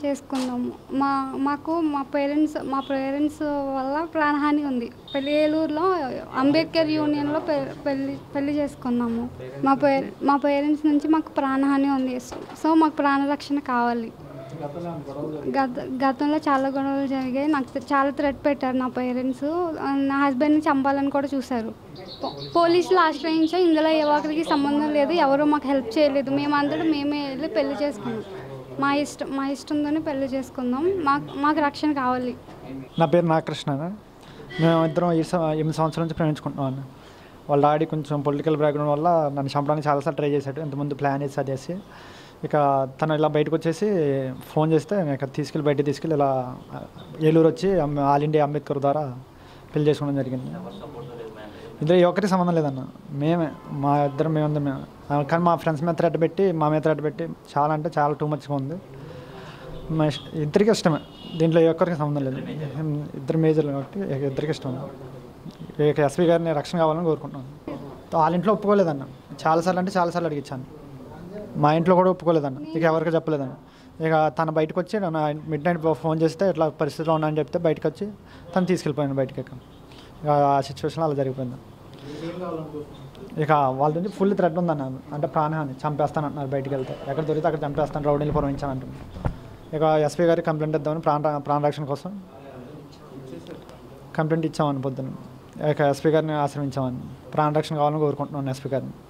చేసుకున్నాము మా మాకు మా పేరెంట్స్ మా పేరెంట్స్ వల్ల ప్రాణహాని ఉంది పెళ్లి ఏలూరులో అంబేద్కర్ యూనియన్లో పె- పెళ్లి పెళ్లి చేసుకున్నాము మా పే మా పేరెంట్స్ నుంచి మాకు ప్రాణహాని ఉంది సో మాకు ప్రాణరక్షణ కావాలి గత గతంలో చాలా గొడవలు జరిగాయి నాకు తె- చాలా థ్రెట్ పెట్టారు నా పేరెంట్స్ నా హస్బెండ్ని చంపాలని కూడా చూశారు పో- పోలీసులు ఆశ్రయించాం ఇందులో ఏ ఒక్కరికి సంబంధం లేదు ఎవరు మాకు హెల్ప్ చేయలేదు మేమంతటా మేమే వెళ్ళి పెళ్లి చేసుకున్నాం మా ఇష్టం మా ఇష్టంతోనే పెళ్లి చేసుకుందాం మాకు మాకు రక్షణ కావాలి నా పేరు నాగకృష్ణ మేము ఇద్దరం ఈ సం- ఎనిమిది సంవత్సరాల నుంచి ప్రేమించుకుంటున్నాను వాళ్ళ డాడీ కొంచెం పొలిటికల్ బ్యాక్గ్రౌండ్ వల్ల నన్ను చంపడానికి చాలాసార్లు ట్రై చేశాడు ఇంతకుముందు ప్లాన్ చేసి అది చేసి ఇక తను ఇలా బయటకు వచ్చేసి ఫోన్ చేస్తే ఇక తీసుకెళ్ళి బయటకు తీసుకెళ్ళి ఇలా ఏలూరు వచ్చి అమ్- ఆల్ ఇండియా అంబేద్కర్ ద్వారా పెళ్లి చేసుకోవడం జరిగింది ఇందులో ఏ ఒక్కరికి సంబంధం లేదన్న మేమే మా ఇద్దరం మేమందరం మేము ఆ, కానీ మా ఫ్రెండ్స్ మీద థ్రెడ్ పెట్టి మా మీద థ్రెడ్ పెట్టి చాలా అంటే చాలా టూ మచ్గా ఉంది మా ఇష్ట- ఇద్దరికి ఇష్టమే దీంట్లో ఏ ఒక్కరికి సంబంధం లేదు ఇద్దరు మేజర్లు కాబట్టి ఇక ఇద్దరికి ఇష్టం ఇక ఎస్పీ గారిని రక్షణ కావాలని కోరుకుంటున్నాను వాళ్ళ ఇంట్లో ఒప్పుకోలేదన్న చాలాసార్లు అంటే చాలాసార్లు అడిగించాను మా ఇంట్లో కూడా ఒప్పుకోలేదన్న ఇక ఎవరికి చెప్పలేదన్న ఇక తను బయటకు వచ్చి మిడ్ నైట్ ఫోన్ చేస్తే ఇట్లా పరిస్థితిలో ఉన్నా అని చెప్తే బయటకు వచ్చి తను తీసుకెళ్ళిపోయాను బయటకి ఇక ఇక ఆ సిచ్యువేషన్ అలా జరిగిపోయింది ఇక వాళ్ళ నుంచి ఫుల్ థ్రెట్ ఉందన్న అంటే ప్రాణహాని చంపేస్తానంటున్నారు బయటికి వెళ్తే ఎక్కడ దొరికితే అక్కడ చంపేస్తాను రౌడీలు పురమించాను అంటున్నారు ఇక ఎస్పీ గారికి కంప్లైంట్ ఇద్దామని ప్రాణ ప్రాణ రక్షణ కోసం కంప్లైంట్ ఇచ్చామని పొద్దున్న ఇక ఎస్పీ గారిని ఆశ్రమించామని ప్రాణ రక్షణ కావాలని కోరుకుంటున్నాను ఎస్పీ గారిని